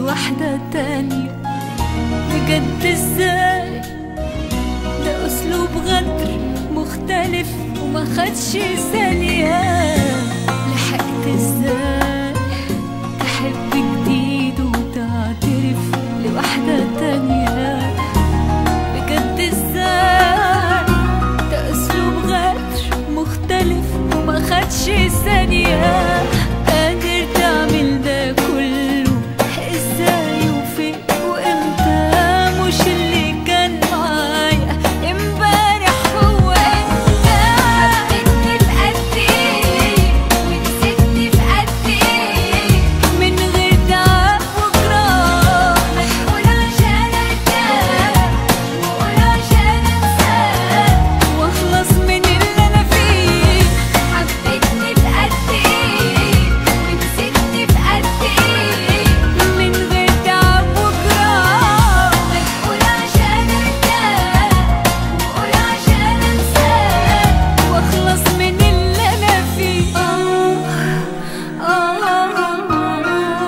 لواحدة تانية بجد ازاي ده اسلوب غدر مختلف وما خدش ثانية لحقت ازاي تحب جديد وتعترف لواحدة تانية بجد ازاي ده اسلوب غدر مختلف وما خدش ثانية قادر تعمل ده كله ازاي وفين وامتى مش اللي كان معايا امبارح هو انت حبيتني في قد ايه ونسيتني في قد ايه من غير تعب وجراح قول عشان ارتاح وقول عشان انساك واخلص من اللي انا فيه حبيتني في قد ايه ونسيتني في قد ايه من غير تعب وجراح قول عشان ارتاح وقول عشان انساك واخلص من اللي انا فيه آه آه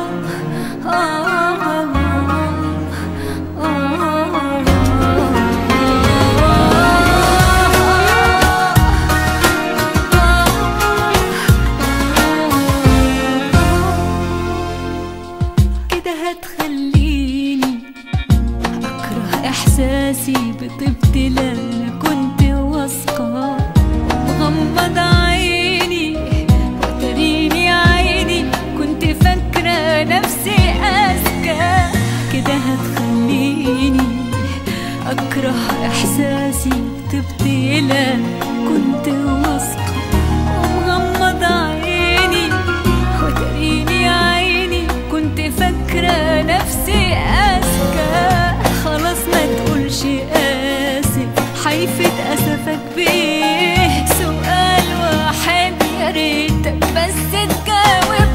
كده هتخليني أكره إحساسي بطيبتي لا أنا كنت واثقة مغمض عيني وتريني عيني كنت فاكرة نفسي أذكى كده هتخليني أكره إحساسي بطيبتي لا كنت واثقة ومغمض عيني وتريني عيني كنت فاكرة نفسي أذكى خلاص ما تقولش آسف حيفة أسفك بيه سؤال واحد يا ريتك بس تجاوب